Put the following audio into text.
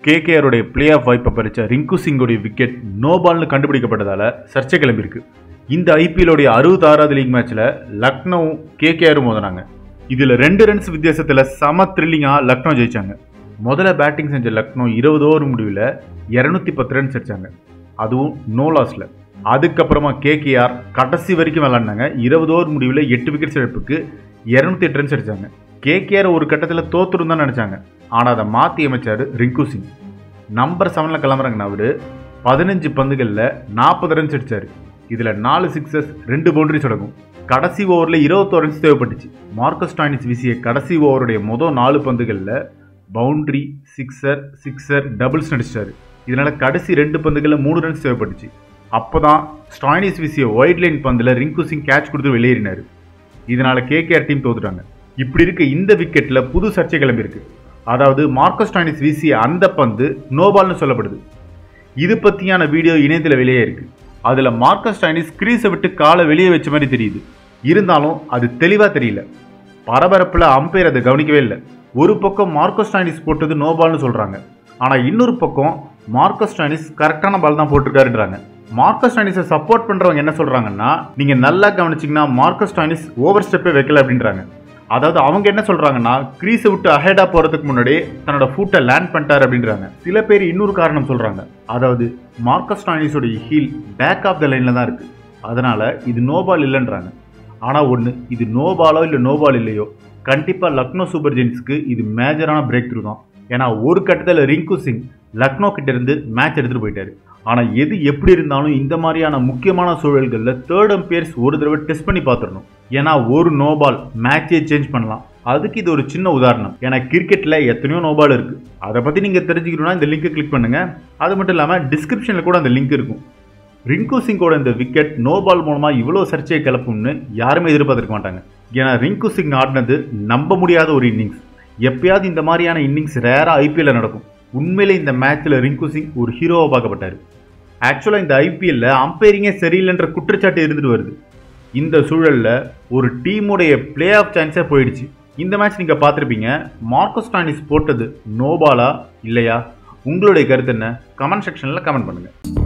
கேகேஆருடைய play off வாய்ப்பை பறிச்ச ரிங்கு சிங்கோடைய விக்கெட் நோ பால்னு கண்டுபிடிக்கப்பட்டதால சர்ச்சை கிளம்பியிருக்கு இந்த ஐபிஎல்லோடைய அறுபத்தாறாவது லீக் மேட்ச்ல லக்னோவும் கேகேஆரும் மோதினாங்க இதுல ரெண்டு ரன்ஸ் வித்தியாசத்துல சம த்ரில்லிங்கா லக்னோ ஜெயிச்சாங்க முதல்ல பேட்டிங் செஞ்ச லக்னோ இருபது ஓவர் முடிவில் இரநூத்தி பத்து ரன்ஸ் அடிச்சாங்க அதுவும் நோ லாஸ்ல அதுக்கப்புறமா கேகேஆர் கடைசி வரைக்கும் விளாண்டாங்க இருபது ஓவர் முடிவில் எட்டு விக்கெட்ஸ் இழப்புக்கு இரநூத்தி எட்டு ரன்ஸ் அடிச்சாங்க கேகேஆர் ஒரு கட்டத்தில் தோத்துரும் தான் நினச்சாங்க ஆனால் அதை மாற்றி அமைச்சார் ரிங்கு சிங் நம்பர் செவனில் கிளம்புறாங்கண்ணா அவர் பதினஞ்சு பந்துகளில் நாற்பது ரன்ஸ் அடிச்சார் இதில் நாலு சிக்ஸஸ் ரெண்டு பவுண்டரிஸ் அடங்கும் கடைசி ஓவரில் இருபத்தோரு ரன்ஸ் தேவைப்பட்டுச்சு மார்க்கஸ் டாயினிஸ் வீசிய கடைசி ஓவருடைய மொதல் நாலு பந்துகளில் பவுண்டரி சிக்ஸர் சிக்ஸர் டபுள்ஸ் நடிச்சிட்டாரு இதனால் கடைசி ரெண்டு பந்துகளில் மூணு ரன்ஸ் தேவைப்பட்டுச்சு அப்போ தான் ஸ்டாயினிஸ் வீசிய ஒயிட் லைன் பந்தில் ரிங்கு சிங் கேட்ச் கொடுத்து வெளியேறினார் இதனால் கேகேஆர் டீம் தோத்துட்டாங்க இப்படி இருக்க இந்த விக்கெட்டில் புது சர்ச்சை கிளம்பியிருக்கு அதாவது மார்க்கஸ் டாயினிஸ் வீசிய அந்த பந்து நோபால்னு சொல்லப்படுது இது பற்றியான வீடியோ இணையத்தில் வெளியே இருக்கு அதில் மார்க்கஸ் டாயினிஸ் கிரீஸை விட்டு காலை வெளியே வச்ச மாதிரி தெரியுது இருந்தாலும் அது தெளிவாக தெரியல பரபரப்பில் அம்பையர் அதை கவனிக்கவே இல்லை ஒரு பக்கம் மார்க்கஸ் டாயினிஸ் போட்டது நோபால்னு சொல்கிறாங்க ஆனால் இன்னொரு பக்கம் மார்க்கஸ் டாயினிஸ் கரெக்டான பால் தான் போட்டிருக்காருன்றாங்க மார்க்கஸ் டாயினிஸை சப்போர்ட் பண்ணுறவங்க என்ன சொல்கிறாங்கன்னா நீங்கள் நல்லா கவனிச்சிங்கன்னா மார்க்கஸ் டாயினிஸ் ஓவர் ஸ்டெப்பே வைக்கல அப்படின்றாங்க அதாவது அவங்க என்ன சொல்றாங்கன்னா கிரீஸை விட்டு அஹெடா போறதுக்கு முன்னாடி தன்னோட ஃபுட்டை லேண்ட் பண்ணிட்டார் அப்படின்றாங்க சில பேர் இன்னொரு காரணம் சொல்றாங்க அதாவது மார்க்கஸ் டாயினிஸோட ஹீல் பேக் ஆஃப் த லைன்ல தான் இருக்கு அதனால இது நோபால் இல்லைன்றாங்க ஆனா ஒன்று இது நோபாலோ இல்லை நோபால் இல்லையோ கண்டிப்பா லக்னோ சூப்பர் ஜெயின்ஸ்க்கு இது மேஜரான பிரேக் த்ரூ தான் ஏன்னா ஒரு கட்டத்தில் ரிங்கு சிங் லக்னோ கிட்ட இருந்து மேட்ச் எடுத்துட்டு போயிட்டாரு ஆனால் எது எப்படி இருந்தாலும் இந்த மாதிரியான முக்கியமான சூழல்களில் தேர்ட் அம்பையர்ஸ் ஒரு தடவை டெஸ்ட் பண்ணி பார்த்துடணும் ஏன்னா ஒரு நோபால் மேட்சே சேஞ்ச் பண்ணலாம் அதுக்கு இது ஒரு சின்ன உதாரணம் ஏன்னா கிரிக்கெட்டில் எத்தனையோ நோபால் இருக்கு அதை பற்றி நீங்கள் தெரிஞ்சுக்கணும்னா இந்த லிங்கை கிளிக் பண்ணுங்க அது மட்டும் இல்லாமல் டிஸ்கிரிப்ஷனில் கூட அந்த லிங்க் இருக்கும் ரிங்கு சிங்கோட இந்த விக்கெட் நோபால் மூலமாக இவ்வளோ சர்ச்சையை கிளப்பும்னு யாருமே எதிர்பார்த்திருக்க மாட்டாங்க ஏன்னா ரிங்கு சிங் ஆடினது நம்ப முடியாத ஒரு இன்னிங்ஸ் எப்பயாவது இந்த மாதிரியான இன்னிங்ஸ் ரேராக ஐபிஎல்ல நடக்கும் உண்மையிலே இந்த மேட்ச்சில் ரிங்கு சிங் ஒரு ஹீரோவாக பார்க்கப்பட்டார் ஆக்சுவலாக இந்த ஐபிஎல்ல அம்பையரிங்கே சரியில்லைன்ற குற்றச்சாட்டு இருந்துட்டு வருது இந்த சூழலில் ஒரு டீமுடைய பிளே ஆஃப் சான்ஸே போயிடுச்சு இந்த மேட்ச் நீங்கள் பார்த்துருப்பீங்க மார்க்கஸ் டானிஸ் போட்டது நோபாலா இல்லையா உங்களுடைய கருத்து என்ன கமெண்ட் செக்ஷனில் கமெண்ட் பண்ணுங்கள்